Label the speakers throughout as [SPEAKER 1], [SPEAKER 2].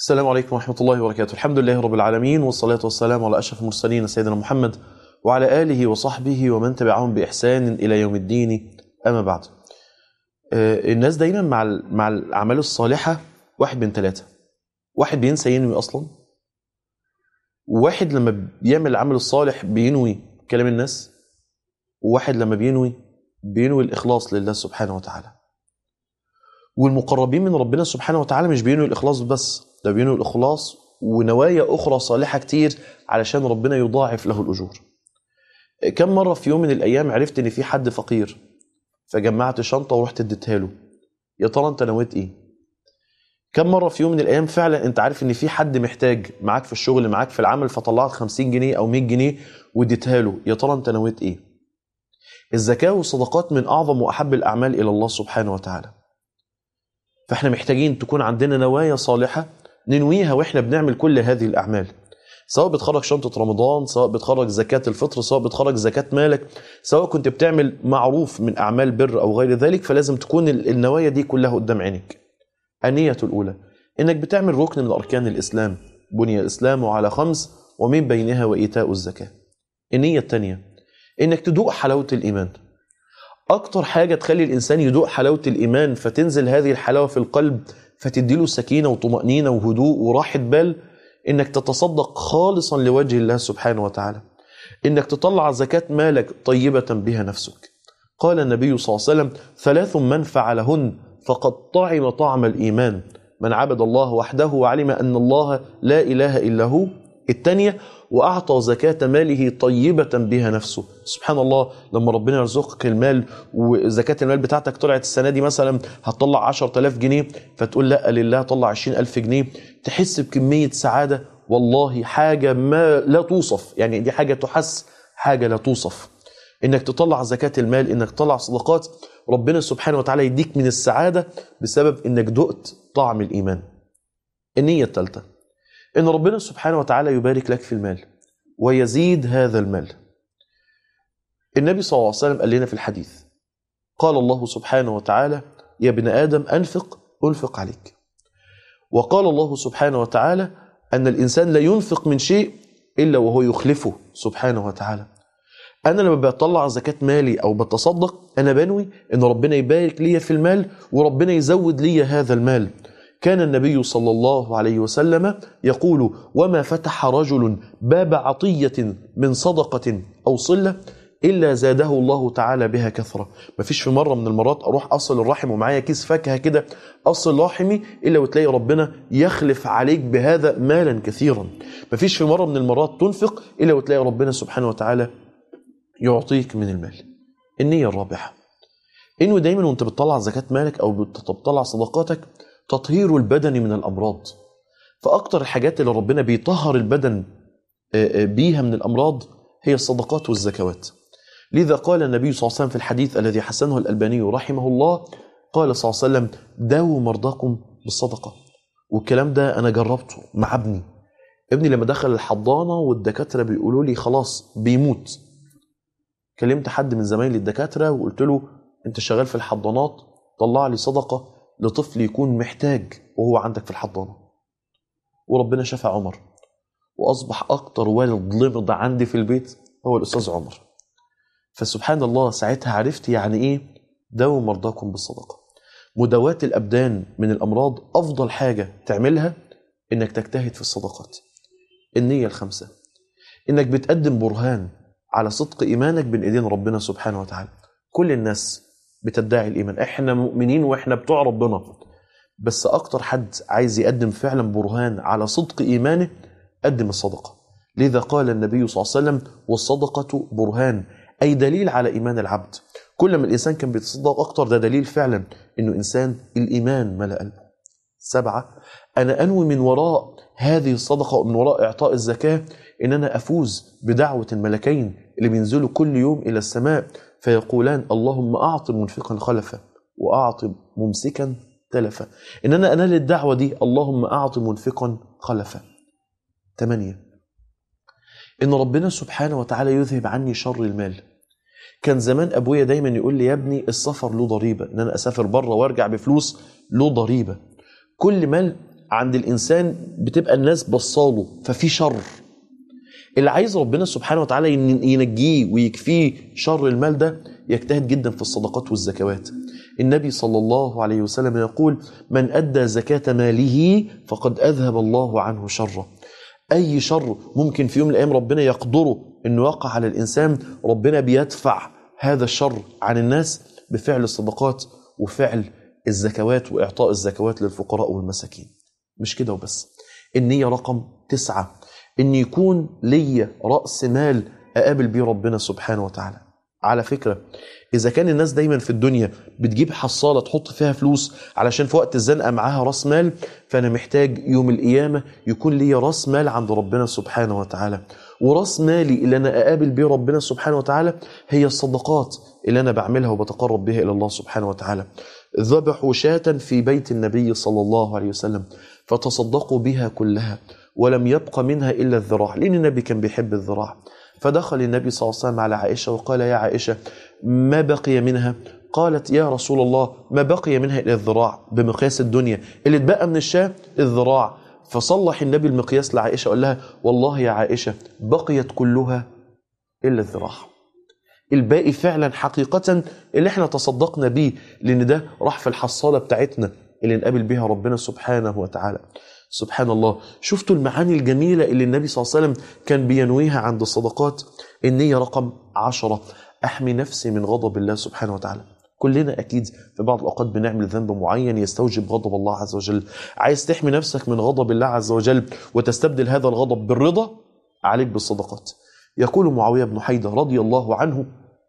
[SPEAKER 1] السلام عليكم ورحمة الله وبركاته الحمد لله رب العالمين والصلاة والسلام على أشرف المرسلين سيدنا محمد وعلى آله وصحبه ومن تبعهم بإحسان إلى يوم الدين أما بعد آه، الناس دايما مع ال- مع الأعمال الصالحة واحد من ثلاثة واحد بينسى ينوي أصلا وواحد لما بيعمل العمل الصالح بينوي كلام الناس وواحد لما بينوي بينوي الإخلاص لله سبحانه وتعالى والمقربين من ربنا سبحانه وتعالى مش بينوي الإخلاص بس ده بينوي الإخلاص ونوايا أخرى صالحة كتير علشان ربنا يضاعف له الأجور كم مرة في يوم من الأيام عرفت إن في حد فقير فجمعت شنطة ورحت اديتها له يا ترى أنت نويت إيه؟ كم مرة في يوم من الأيام فعلا أنت عارف إن في حد محتاج معاك في الشغل معاك في العمل فطلعت 50 جنيه أو 100 جنيه واديتها له يا ترى أنت نويت إيه؟ الزكاة والصدقات من أعظم وأحب الأعمال إلى الله سبحانه وتعالى فاحنا محتاجين تكون عندنا نوايا صالحة ننويها واحنا بنعمل كل هذه الأعمال سواء بتخرج شنطة رمضان سواء بتخرج زكاة الفطر سواء بتخرج زكاة مالك سواء كنت بتعمل معروف من أعمال بر أو غير ذلك فلازم تكون ال- النوايا دي كلها قدام عينك النية الأولى إنك بتعمل ركن من أركان الإسلام بني الإسلام على خمس ومن بينها وإيتاء الزكاة النية الثانية إنك تدوق حلاوة الإيمان أكتر حاجة تخلي الإنسان يدوق حلاوة الإيمان فتنزل هذه الحلاوة في القلب فتديله سكينة وطمأنينة وهدوء وراحة بال إنك تتصدق خالصا لوجه الله سبحانه وتعالى إنك تطلع زكاة مالك طيبة بها نفسك قال النبي صلى الله عليه وسلم ثلاث من فعلهن فقد طعم طعم الإيمان من عبد الله وحده وعلم أن الله لا إله إلا هو الثانية وأعطى زكاة ماله طيبة بها نفسه سبحان الله لما ربنا يرزقك المال وزكاة المال بتاعتك طلعت السنة دي مثلا هتطلع 10000 جنيه فتقول لا لله طلع 20000 جنيه تحس بكمية سعادة والله حاجة ما لا توصف يعني دي حاجة تحس حاجة لا توصف انك تطلع زكاة المال انك تطلع صدقات ربنا سبحانه وتعالى يديك من السعادة بسبب انك دقت طعم الايمان النية الثالثة ان ربنا سبحانه وتعالى يبارك لك في المال ويزيد هذا المال النبي صلى الله عليه وسلم قال لنا في الحديث قال الله سبحانه وتعالى يا ابن آدم أنفق أنفق عليك وقال الله سبحانه وتعالى أن الإنسان لا ينفق من شيء إلا وهو يخلفه سبحانه وتعالى أنا لما بطلع زكاة مالي أو بتصدق أنا بنوي أن ربنا يبارك لي في المال وربنا يزود لي هذا المال كان النبي صلى الله عليه وسلم يقول وما فتح رجل باب عطية من صدقة أو صلة إلا زاده الله تعالى بها كثرة مفيش في مرة من المرات أروح أصل الرحم ومعايا كيس فاكهة كده أصل رحمي إلا وتلاقي ربنا يخلف عليك بهذا مالا كثيرا مفيش في مرة من المرات تنفق إلا وتلاقي ربنا سبحانه وتعالى يعطيك من المال النية الرابعة إنه دايما وانت بتطلع زكاة مالك أو بتطلع صدقاتك تطهير البدن من الأمراض فأكتر الحاجات اللي ربنا بيطهر البدن آه، آه، بيها من الأمراض هي الصدقات والزكوات لذا قال النبي صلى الله عليه وسلم في الحديث الذي حسنه الألباني رحمه الله قال صلى الله عليه وسلم داووا مرضاكم بالصدقة والكلام ده أنا جربته مع ابني ابني لما دخل الحضانة والدكاترة بيقولوا لي خلاص بيموت كلمت حد من زمايلي الدكاترة وقلت له انت شغال في الحضانات طلع لي صدقة لطفل يكون محتاج وهو عندك في الحضانة وربنا شفى عمر وأصبح أكتر والد لمض عندي في البيت هو الأستاذ عمر فسبحان الله ساعتها عرفت يعني إيه داووا مرضاكم بالصدقة مداواة الأبدان من الأمراض أفضل حاجة تعملها إنك تجتهد في الصدقات النية الخمسة إنك بتقدم برهان على صدق إيمانك بين إيدين ربنا سبحانه وتعالى كل الناس بتدعي الإيمان إحنا مؤمنين وإحنا بتوع ربنا بس أكتر حد عايز يقدم فعلا برهان على صدق إيمانه قدم الصدقة لذا قال النبي صلى الله عليه وسلم والصدقة برهان أي دليل على إيمان العبد كل ما الإنسان كان بيتصدق أكتر ده دليل فعلا إنه إنسان الإيمان ملأ قلبه سبعة أنا أنوي من وراء هذه الصدقة ومن وراء إعطاء الزكاة إن أنا أفوز بدعوة الملكين اللي بينزلوا كل يوم إلى السماء فيقولان اللهم أعط منفقا خلفا وأعط ممسكا تلفا إن أنا أنال الدعوة دي اللهم أعط منفقا خلفا ثمانية إن ربنا سبحانه وتعالى يذهب عني شر المال كان زمان ابويا دايما يقول لي يا ابني السفر له ضريبه ان انا اسافر بره وارجع بفلوس له ضريبه كل مال عند الانسان بتبقى الناس بصاله ففي شر اللي عايز ربنا سبحانه وتعالى ين- ينجيه ويكفيه شر المال ده يجتهد جدا في الصدقات والزكوات النبي صلى الله عليه وسلم يقول من أدى زكاة ماله فقد أذهب الله عنه شره أي شر ممكن في يوم من الأيام ربنا يقدره أنه يقع على الإنسان ربنا بيدفع هذا الشر عن الناس بفعل الصدقات وفعل الزكوات وإعطاء الزكوات للفقراء والمساكين مش كده وبس النية رقم تسعة ان يكون ليا راس مال اقابل بيه ربنا سبحانه وتعالى على فكره اذا كان الناس دايما في الدنيا بتجيب حصاله تحط فيها فلوس علشان في وقت الزنقه معاها راس مال فانا محتاج يوم القيامه يكون ليا راس مال عند ربنا سبحانه وتعالى وراس مالي اللي انا اقابل بيه ربنا سبحانه وتعالى هي الصدقات اللي انا بعملها وبتقرب بها الى الله سبحانه وتعالى ذبحوا شاة في بيت النبي صلى الله عليه وسلم فتصدقوا بها كلها ولم يبق منها إلا الذراع لأن النبي كان بيحب الذراع فدخل النبي صلى الله عليه وسلم على عائشة وقال يا عائشة ما بقي منها قالت يا رسول الله ما بقي منها إلا الذراع بمقياس الدنيا اللي اتبقى من الشاة الذراع فصلح النبي المقياس لعائشة وقال لها والله يا عائشة بقيت كلها إلا الذراع الباقي فعلا حقيقة اللي احنا تصدقنا بيه لأن ده راح في الحصالة بتاعتنا اللي نقابل بيها ربنا سبحانه وتعالى سبحان الله شفتوا المعاني الجميلة اللي النبي صلى الله عليه وسلم كان بينويها عند الصدقات النية رقم عشرة أحمي نفسي من غضب الله سبحانه وتعالى كلنا أكيد في بعض الأوقات بنعمل ذنب معين يستوجب غضب الله عز وجل عايز تحمي نفسك من غضب الله عز وجل وتستبدل هذا الغضب بالرضا عليك بالصدقات يقول معاوية بن حيدة رضي الله عنه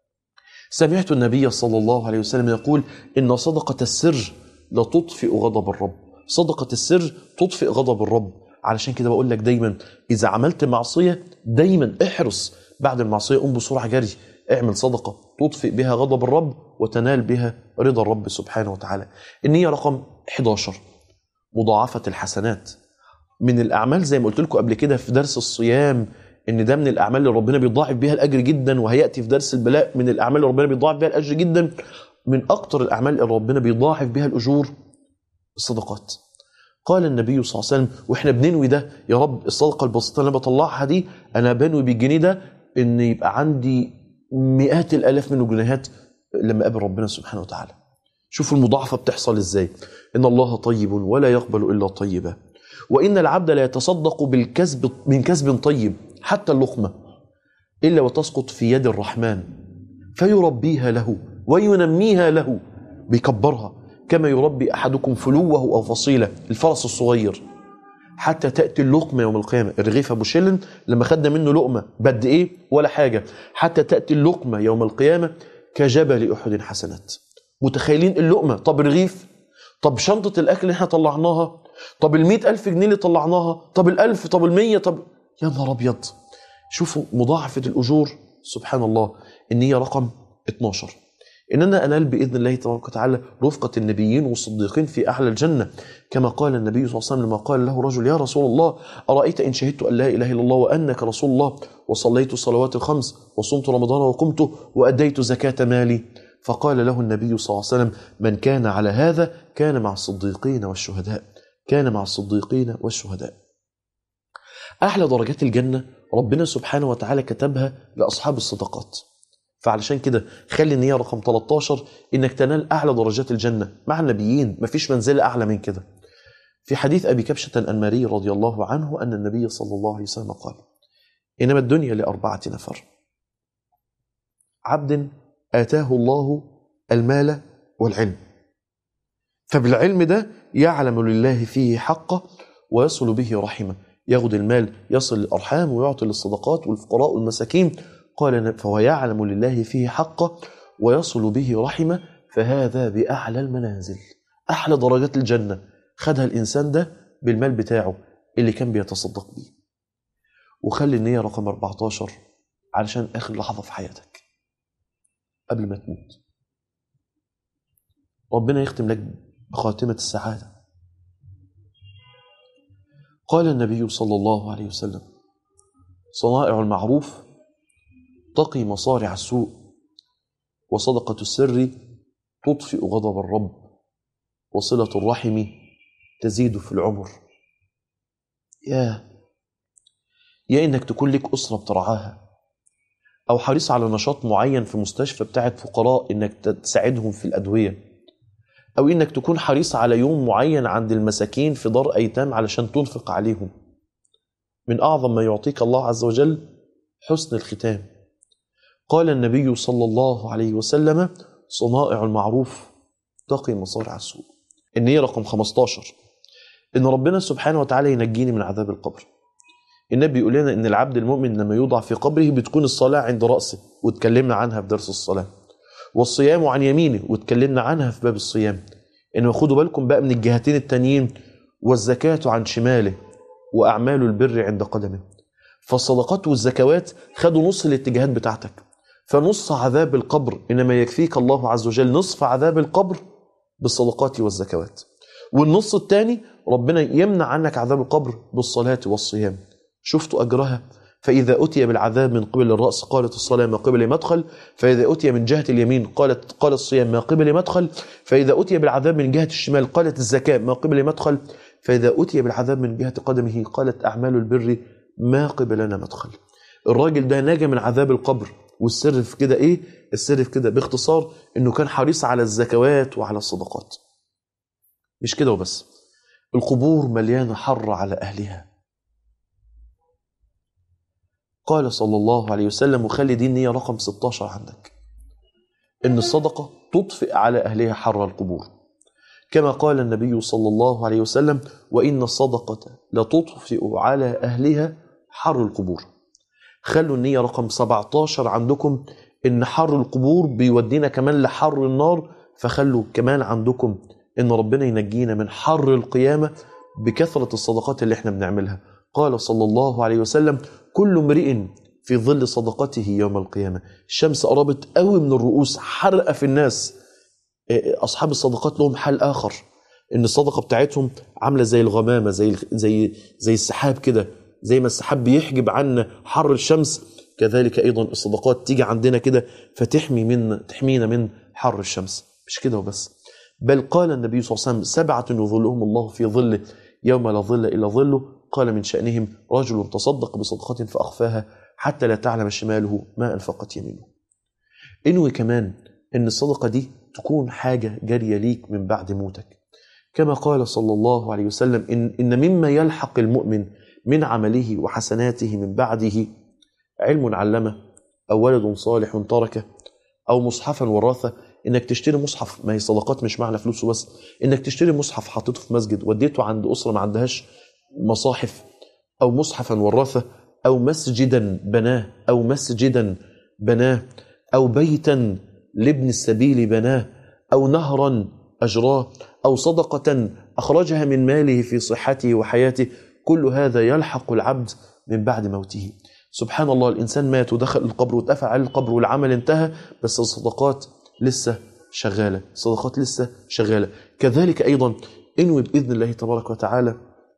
[SPEAKER 1] سمعت النبي صلى الله عليه وسلم يقول إن صدقة السر لتطفئ غضب الرب صدقة السر تطفئ غضب الرب علشان كده بقول لك دايما إذا عملت معصية دايما احرص بعد المعصية قوم بسرعة جري اعمل صدقة تطفئ بها غضب الرب وتنال بها رضا الرب سبحانه وتعالى النية رقم 11 مضاعفة الحسنات من الأعمال زي ما قلت لكم قبل كده في درس الصيام ان ده من الاعمال اللي ربنا بيضاعف بيها الاجر جدا وهياتي في درس البلاء من الاعمال اللي ربنا بيضاعف بيها الاجر جدا من اكتر الاعمال اللي ربنا بيضاعف بيها الاجور الصدقات قال النبي صلى الله عليه وسلم واحنا بننوي ده يا رب الصدقه البسيطه اللي انا بطلعها دي انا بنوي بالجنيه ده ان يبقى عندي مئات الالاف من الجنيهات لما اقابل ربنا سبحانه وتعالى شوفوا المضاعفه بتحصل ازاي ان الله طيب ولا يقبل الا طيبا وان العبد لا يتصدق بالكسب من كسب طيب حتى اللقمه الا وتسقط في يد الرحمن فيربيها له وينميها له بيكبرها كما يربي احدكم فلوه او فصيله الفرس الصغير حتى تاتي اللقمه يوم القيامه الرغيف ابو شلن لما خدنا منه لقمه بد ايه ولا حاجه حتى تاتي اللقمه يوم القيامه كجبل احد حسنات متخيلين اللقمه طب رغيف طب شنطه الاكل اللي احنا طلعناها طب ال ألف جنيه اللي طلعناها طب الألف طب المية طب يا نهار أبيض شوفوا مضاعفة الأجور سبحان الله النية رقم 12 إن أنا أنال بإذن الله تبارك وتعالى رفقة النبيين والصديقين في أعلى الجنة كما قال النبي صلى الله عليه وسلم لما قال له رجل يا رسول الله أرأيت إن شهدت أن لا إله إلا الله وأنك رسول الله وصليت الصلوات الخمس وصمت رمضان وقمت وأديت زكاة مالي فقال له النبي صلى الله عليه وسلم من كان على هذا كان مع الصديقين والشهداء كان مع الصديقين والشهداء أعلى درجات الجنة ربنا سبحانه وتعالى كتبها لأصحاب الصدقات فعلشان كده خلي النية رقم 13 إنك تنال أعلى درجات الجنة مع النبيين مفيش منزلة أعلى من كده في حديث أبي كبشة الأنماري رضي الله عنه أن النبي صلى الله عليه وسلم قال إنما الدنيا لأربعة نفر عبد آتاه الله المال والعلم فبالعلم ده يعلم لله فيه حقه ويصل به رحمه ياخد المال يصل الأرحام ويعطي للصدقات والفقراء والمساكين قال فهو يعلم لله فيه حقه ويصل به رحمه فهذا بأعلى المنازل أحلى درجات الجنة خدها الإنسان ده بالمال بتاعه اللي كان بيتصدق بيه وخلي النية رقم 14 علشان آخر لحظة في حياتك قبل ما تموت ربنا يختم لك بخاتمة السعادة قال النبي صلى الله عليه وسلم صنائع المعروف تقي مصارع السوء وصدقة السر تطفئ غضب الرب وصلة الرحم تزيد في العمر يا يا انك تكون لك اسره بترعاها او حريص على نشاط معين في مستشفى بتاعت فقراء انك تساعدهم في الادويه او انك تكون حريص على يوم معين عند المساكين في دار ايتام علشان تنفق عليهم من اعظم ما يعطيك الله عز وجل حسن الختام قال النبي صلى الله عليه وسلم صنائع المعروف تقي مصارع السوء النية رقم 15 ان ربنا سبحانه وتعالى ينجيني من عذاب القبر النبي يقول لنا ان العبد المؤمن لما يوضع في قبره بتكون الصلاه عند راسه واتكلمنا عنها في درس الصلاه والصيام عن يمينه واتكلمنا عنها في باب الصيام انما خدوا بالكم بقى من الجهتين التانيين والزكاه عن شماله واعمال البر عند قدمه فالصدقات والزكوات خدوا نص الاتجاهات بتاعتك فنص عذاب القبر انما يكفيك الله عز وجل نصف عذاب القبر بالصدقات والزكوات والنص الثاني ربنا يمنع عنك عذاب القبر بالصلاه والصيام شفتوا أجرها فإذا أتي بالعذاب من قبل الرأس قالت الصلاة ما قبل مدخل فإذا أتي من جهة اليمين قالت قال الصيام ما قبل مدخل فإذا أتي بالعذاب من جهة الشمال قالت الزكاة ما قبل مدخل فإذا أتي بالعذاب من جهة قدمه قالت أعمال البر ما قبلنا مدخل الراجل ده نجا من عذاب القبر والسر في كده إيه السر في كده باختصار إنه كان حريص على الزكوات وعلى الصدقات مش كده وبس القبور مليانة حر على أهلها قال صلى الله عليه وسلم وخلي دي النية رقم 16 عندك إن الصدقة تطفئ على أهلها حر القبور كما قال النبي صلى الله عليه وسلم وإن الصدقة لتطفئ على أهلها حر القبور خلوا النية رقم 17 عندكم إن حر القبور بيودينا كمان لحر النار فخلوا كمان عندكم إن ربنا ينجينا من حر القيامة بكثرة الصدقات اللي احنا بنعملها قال صلى الله عليه وسلم كل امرئ في ظل صدقته يوم القيامة الشمس قربت قوي من الرؤوس حرقة في الناس أصحاب الصدقات لهم حال آخر إن الصدقة بتاعتهم عاملة زي الغمامة زي زي زي السحاب كده زي ما السحاب بيحجب عنا حر الشمس كذلك أيضا الصدقات تيجي عندنا كده فتحمي من تحمينا من حر الشمس مش كده وبس بل قال النبي صلى الله عليه وسلم سبعة يظلهم الله في ظله يوم لا ظل إلا ظله قال من شأنهم رجل تصدق بصدقة فأخفاها حتى لا تعلم شماله ما أنفقت يمينه انوي كمان ان الصدقة دي تكون حاجة جارية ليك من بعد موتك كما قال صلى الله عليه وسلم إن, إن مما يلحق المؤمن من عمله وحسناته من بعده علم علمه أو ولد صالح تركه أو مصحفا ورثه انك تشتري مصحف ما هي صدقات مش معنى فلوسه بس انك تشتري مصحف حطيته في مسجد وديته عند اسره ما عندهاش مصاحف او مصحفا ورثه او مسجدا بناه او مسجدا بناه او بيتا لابن السبيل بناه او نهرا اجراه او صدقه اخرجها من ماله في صحته وحياته كل هذا يلحق العبد من بعد موته سبحان الله الانسان مات ودخل القبر واتقفل عليه القبر والعمل انتهى بس الصدقات لسه شغاله الصدقات لسه شغاله كذلك ايضا انوي باذن الله تبارك وتعالى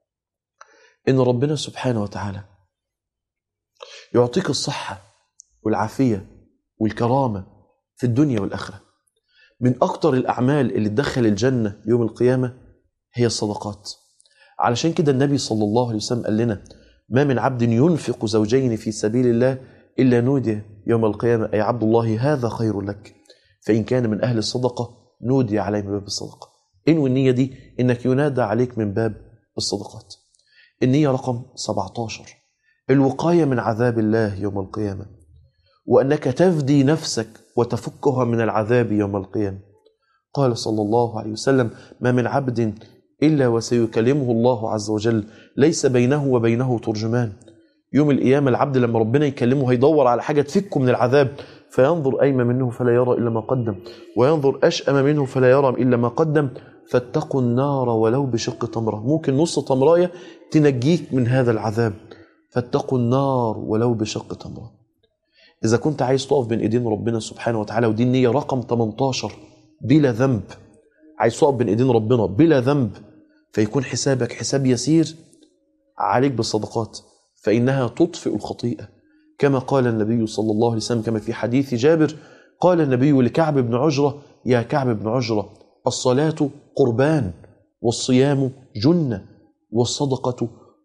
[SPEAKER 1] ان ربنا سبحانه وتعالى يعطيك الصحه والعافيه والكرامه في الدنيا والاخره من اكتر الاعمال اللي تدخل الجنه يوم القيامه هي الصدقات علشان كده النبي صلى الله عليه وسلم قال لنا ما من عبد ينفق زوجين في سبيل الله الا نودي يوم القيامه اي عبد الله هذا خير لك فإن كان من أهل الصدقة نودي عليه من باب الصدقة إنوي النية دي إنك ينادى عليك من باب الصدقات النية رقم 17 الوقاية من عذاب الله يوم القيامة وأنك تفدي نفسك وتفكها من العذاب يوم القيامة قال صلى الله عليه وسلم ما من عبد إلا وسيكلمه الله عز وجل ليس بينه وبينه ترجمان يوم القيامة العبد لما ربنا يكلمه هيدور على حاجة تفكه من العذاب فينظر أيمن منه فلا يرى إلا ما قدم وينظر أشأم منه فلا يرى إلا ما قدم فاتقوا النار ولو بشق تمرة ممكن نص تمراية تنجيك من هذا العذاب فاتقوا النار ولو بشق تمرة إذا كنت عايز تقف بين إيدين ربنا سبحانه وتعالى ودي النية رقم 18 بلا ذنب عايز تقف بين إيدين ربنا بلا ذنب فيكون حسابك حساب يسير عليك بالصدقات فإنها تطفئ الخطيئة كما قال النبي صلى الله عليه وسلم كما في حديث جابر قال النبي لكعب بن عجرة يا كعب بن عجرة الصلاة قربان والصيام جنة والصدقة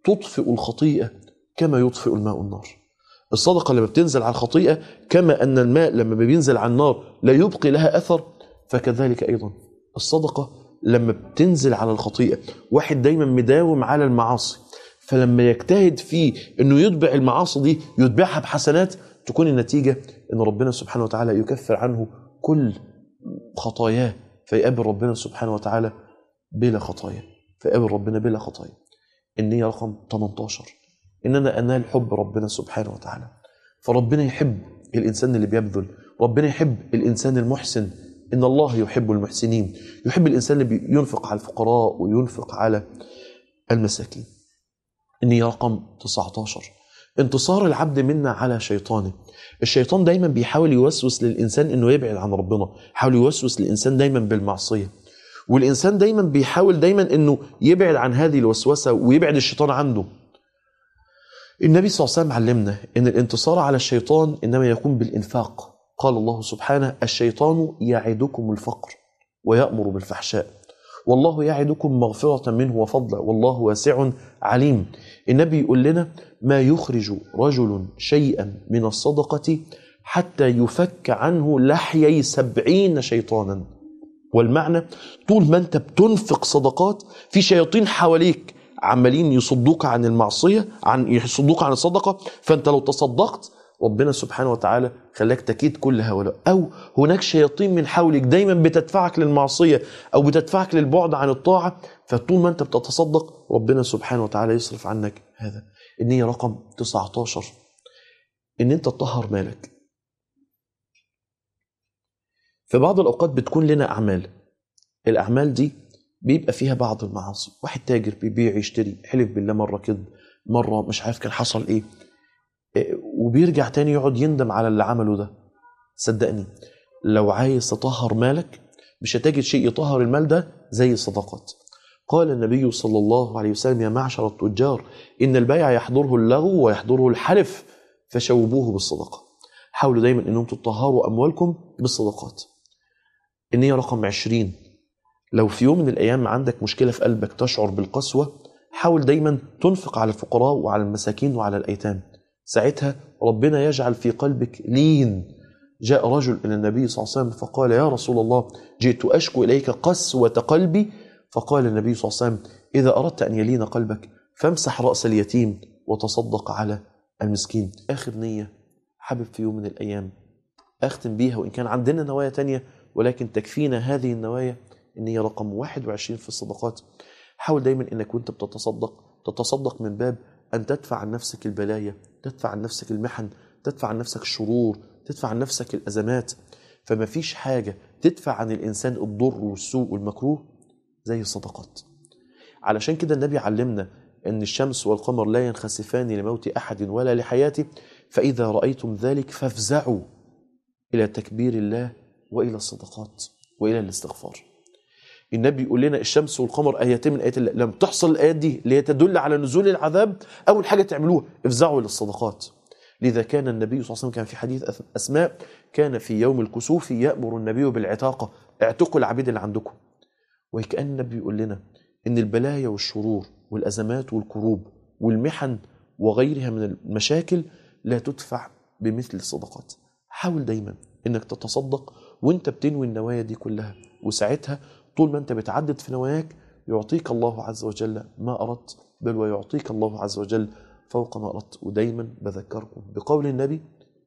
[SPEAKER 1] تطفئ الخطيئة كما يطفئ الماء النار الصدقة لما بتنزل على الخطيئة كما أن الماء لما بينزل على النار لا يبقي لها أثر فكذلك أيضا الصدقة لما بتنزل على الخطيئة واحد دايما مداوم على المعاصي فلما يجتهد في انه يتبع المعاصي دي يتبعها بحسنات تكون النتيجة ان ربنا سبحانه وتعالى يكفر عنه كل خطاياه فيقابل ربنا سبحانه وتعالى بلا خطايا فيقابل ربنا بلا خطايا النية رقم 18 ان انا انال حب ربنا سبحانه وتعالى فربنا يحب الانسان اللي بيبذل ربنا يحب الانسان المحسن ان الله يحب المحسنين يحب الانسان اللي بينفق على الفقراء وينفق على المساكين النية رقم 19 انتصار العبد منا على شيطانه الشيطان دايما بيحاول يوسوس للإنسان أنه يبعد عن ربنا يحاول يوسوس للإنسان دايما بالمعصية والإنسان دايما بيحاول دايما أنه يبعد عن هذه الوسوسة ويبعد الشيطان عنده النبي صلى الله عليه وسلم علمنا أن الانتصار على الشيطان إنما يكون بالإنفاق قال الله سبحانه الشيطان يعدكم الفقر ويأمر بالفحشاء والله يعدكم مغفرة منه وفضلا والله واسع عليم النبي يقول لنا ما يخرج رجل شيئا من الصدقة حتى يفك عنه لحيي سبعين شيطانا والمعنى طول ما انت بتنفق صدقات في شياطين حواليك عمالين يصدوك عن المعصية عن يصدوك عن الصدقة فانت لو تصدقت ربنا سبحانه وتعالى خلاك تكيد كل هؤلاء أو هناك شياطين من حولك دايما بتدفعك للمعصية أو بتدفعك للبعد عن الطاعة فطول ما أنت بتتصدق ربنا سبحانه وتعالى يصرف عنك هذا النية رقم 19 إن أنت تطهر مالك في بعض الأوقات بتكون لنا أعمال الأعمال دي بيبقى فيها بعض المعاصي واحد تاجر بيبيع يشتري حلف بالله مرة كده مرة مش عارف كان حصل إيه وبيرجع تاني يقعد يندم على اللي عمله ده صدقني لو عايز تطهر مالك مش هتجد شيء يطهر المال ده زي الصدقات قال النبي صلى الله عليه وسلم يا معشر التجار إن البيع يحضره اللغو ويحضره الحلف فشوبوه بالصدقة حاولوا دايما أنهم تطهروا أموالكم بالصدقات النية رقم عشرين لو في يوم من الأيام عندك مشكلة في قلبك تشعر بالقسوة حاول دايما تنفق على الفقراء وعلى المساكين وعلى الأيتام ساعتها ربنا يجعل في قلبك لين جاء رجل إلى النبي صلى الله عليه وسلم فقال يا رسول الله جئت أشكو إليك قسوة قلبي فقال النبي صلى الله عليه وسلم إذا أردت أن يلين قلبك فامسح رأس اليتيم وتصدق على المسكين آخر نية حابب في يوم من الأيام أختم بيها وإن كان عندنا نوايا تانية ولكن تكفينا هذه النوايا النية رقم 21 في الصدقات حاول دايما إنك وإنت بتتصدق تتصدق من باب أن تدفع عن نفسك البلايا تدفع عن نفسك المحن تدفع عن نفسك الشرور تدفع عن نفسك الأزمات فما فيش حاجة تدفع عن الإنسان الضر والسوء والمكروه زي الصدقات علشان كده النبي علمنا أن الشمس والقمر لا ينخسفان لموت أحد ولا لحياته فإذا رأيتم ذلك فافزعوا إلى تكبير الله وإلى الصدقات وإلى الاستغفار النبي يقول لنا الشمس والقمر ايتين من ايات الله لما تحصل الايات دي اللي هي تدل على نزول العذاب اول حاجه تعملوها افزعوا للصدقات لذا كان النبي صلى الله عليه وسلم كان في حديث اسماء كان في يوم الكسوف يامر النبي بالعتاقه اعتقوا العبيد اللي عندكم وكان النبي يقول لنا ان البلايا والشرور والازمات والكروب والمحن وغيرها من المشاكل لا تدفع بمثل الصدقات حاول دايما انك تتصدق وانت بتنوي النوايا دي كلها وساعتها طول ما انت بتعدد في نواياك يعطيك الله عز وجل ما اردت بل ويعطيك الله عز وجل فوق ما اردت ودايما بذكركم بقول النبي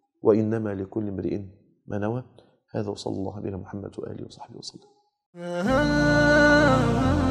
[SPEAKER 1] وانما لكل امرئ ما نوى هذا وصلى الله على محمد واله وصحبه وسلم